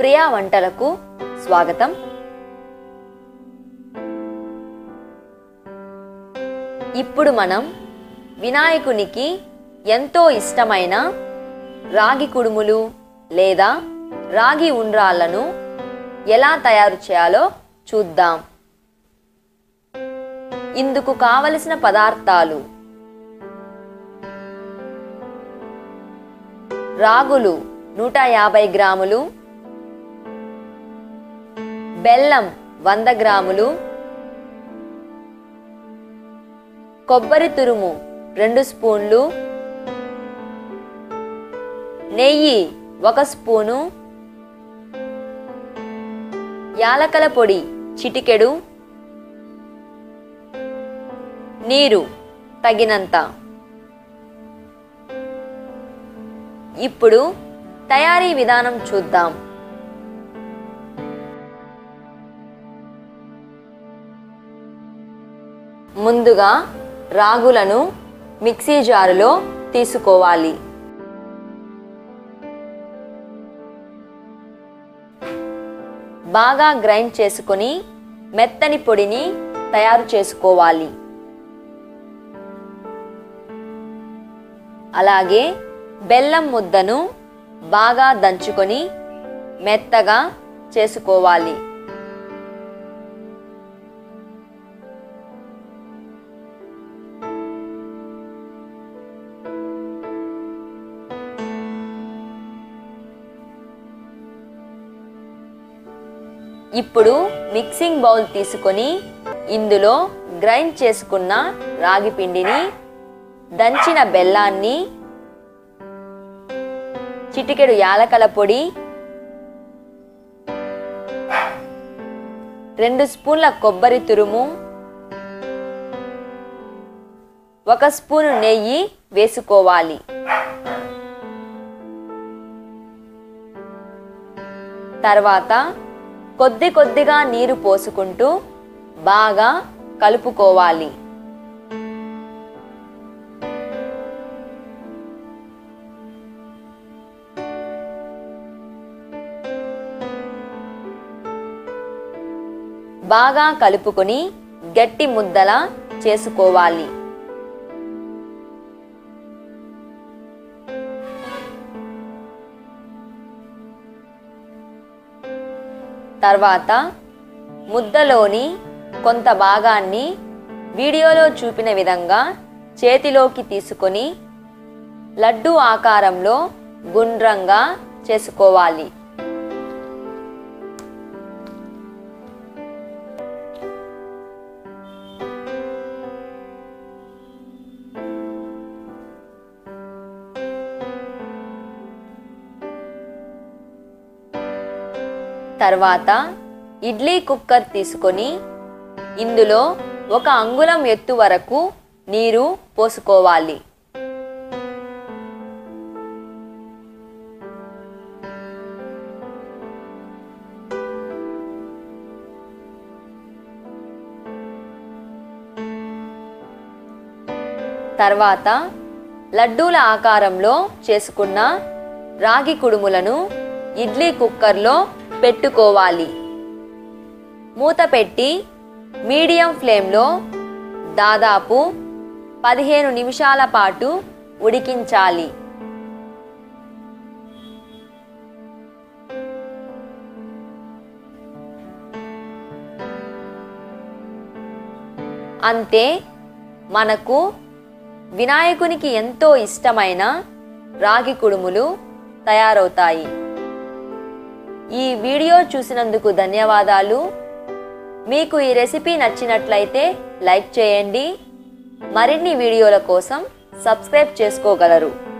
ప్రియా వంటలకు స్వాగతం ఇప్పుడు మనం వినాయకునికి ఎంతో ఇష్టమైన రాగి కుడుములు లేదా రాగి ఉండ్రాళ్ళను ఎలా తయారు చేయాలో చూద్దాం ఇందుకు కావలసిన పదార్థాలు రాగులు నూట యాభై గ్రాములు బెల్లం వంద గ్రాములు కొబ్బరి తురుము రెండు స్పూన్లు నెయ్యి ఒక స్పూను యాలకల పొడి చిటికెడు నీరు తగినంత ఇప్పుడు తయారీ విధానం చూద్దాం ముందుగా రాగులను మిక్సీ జారులో తీసుకోవాలి బాగా గ్రైండ్ చేసుకొని మెత్తని పొడిని తయారు చేసుకోవాలి అలాగే బెల్లం ముద్దను బాగా దంచుకొని మెత్తగా చేసుకోవాలి ఇప్పుడు మిక్సింగ్ బౌల్ తీసుకొని ఇందులో గ్రైండ్ చేసుకున్న రాగి పిండిని దంచిన బెల్లాన్ని చిటికెడు యాలకల పొడి రెండు స్పూన్ల కొబ్బరి తురుము ఒక స్పూను నెయ్యి వేసుకోవాలి తర్వాత కొద్ది కొద్దిగా నీరు పోసుకుంటూ బాగా కలుపుకోవాలి బాగా కలుపుకొని గట్టి ముద్దలా చేసుకోవాలి తర్వాత ముద్దలోని కొంత భాగాన్ని వీడియోలో చూపిన విధంగా చేతిలోకి తీసుకొని లడ్డు ఆకారంలో గుండ్రంగా చేసుకోవాలి తర్వాత ఇడ్లీ కుక్కర్ తీసుకొని ఇందులో ఒక అంగుళం ఎత్తు వరకు నీరు పోసుకోవాలి తర్వాత లడ్డూల ఆకారంలో చేసుకున్న రాగి కుడుములను ఇడ్లీ కుక్కర్లో పెట్టుకోవాలి మూత పెట్టి మీడియం ఫ్లేమ్లో దాదాపు పదిహేను నిమిషాల పాటు ఉడికించాలి అంతే మనకు వినాయకునికి ఎంతో ఇష్టమైన రాగి కుడుములు తయారవుతాయి ఈ వీడియో చూసినందుకు ధన్యవాదాలు మీకు ఈ రెసిపీ నచ్చినట్లయితే లైక్ చేయండి మరిన్ని వీడియోల కోసం సబ్స్క్రైబ్ చేసుకోగలరు